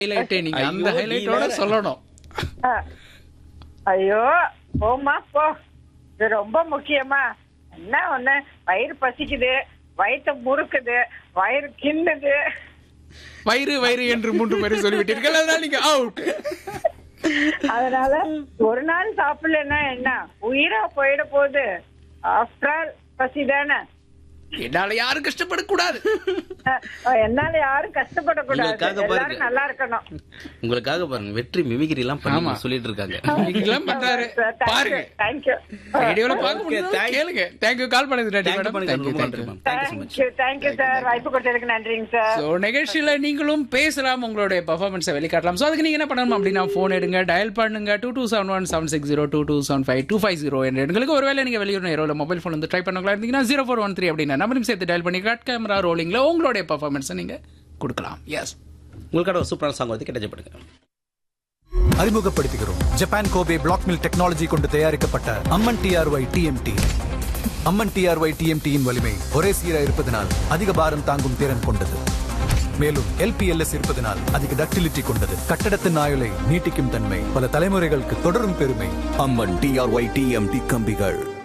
ஹைலைட்டே நீங்க அந்த ஐயோ, நீ ஹைலைட்டோட வேற. சொல்லணும் ஆ. ஐயோ போம்மா போ இது ரொம்ப முக்கியமா என்ன ஒண்ணு வயிறு பசிக்குது வயிற்று முறுக்குது வயிறு கிண்ணுது வயிறு வயிறு என்று மூன்று பேரும் சொல்லிவிட்டீர்கள் அதனால நீங்க அவுட் அதனால ஒரு நாள் சாப்பிடலன்னா என்ன உயிரா போயிட போகுது ஆஃப்டர் ஆல் பசி தானே என்னால யாரும் கஷ்டப்படக்கூடாது அஹ், என்னால யாரும் கஷ்டப்படக்கூடாது உங்களுக்காக பாருங்க. எல்லாரும் நல்லா இருக்கணும் உங்களுக்காக பாருங்க வெற்றி மிமிகிரி எல்லாம் ஆமா. பண்ணி சொல்லிட்டு இருக்காங்க நீங்களாம் பண்றாரு பாருங்க தேங்க்யூ ரேடியோல பார்க்க Okay, முடியாது thank- கேளுங்க தேங்க்யூ கால் பண்ணது Thank you மேடம் பண்ணுங்க. தேங்க்யூ ரொம்ப நன்றி thank you ma'am thank you so much thank you thank you sir வாய்ப்பு கொடுத்ததுக்கு நன்றிங்க சார் ஸோ நிகழ்ச்சியில நீங்களும் பேசலாம் உங்களுடைய பர்ஃபார்மன்ஸை வெளிக்காட்டலாம் ஸோ அதுக்கு நீங்க என்ன பண்ணணும் அப்படின்னா ஃபோன் எடுங்க டயல் பண்ணுங்க two two seven one seven six zero two two seven five two five zero என்ற எண்களுக்கு ஒருவேளை நீங்க வெளியூர் நேரோல மொபைல் ஃபோன் வந்து ட்ரை பண்ணலாம் இருந்தீங்கன்னா ஜீரோ ஃபோர் ஒன் த்ரீ அப்படின்னா நம்பரையும் சேர்த்து டயல் பண்ணி கட் கேமரா ரோலிங்ல உங்களுடைய பர்ஃபார்மன்ஸை நீங்க கொடுக்கலாம் எஸ் உங்களுக்கான ஒரு சூப்பரான சாங் வந்து கிடைச்சப்படுங்க அறிமுகப்படுத்துகிறோம் Japan Kobe black mill technology கொண்டு தயாரிக்கப்பட்ட Amman T R Y T M T Amman T R Y டிஎம்டியின் வலிமை ஒரே சீராக இருப்பதனால் அதிக பாரம் தாங்கும் திறன் கொண்டது மேலும் எல்பிஎல்எஸ் இருப்பதனால் அதிக டக்டிலிட்டி கொண்டது கட்டடத்தின் ஆயுளை நீட்டிக்கும் தன்மை பல தலைமுறைகளுக்கு தொடரும் பெருமை அம்மன் டிஆர்ஒய் டிஎம்டி கம்பிகள்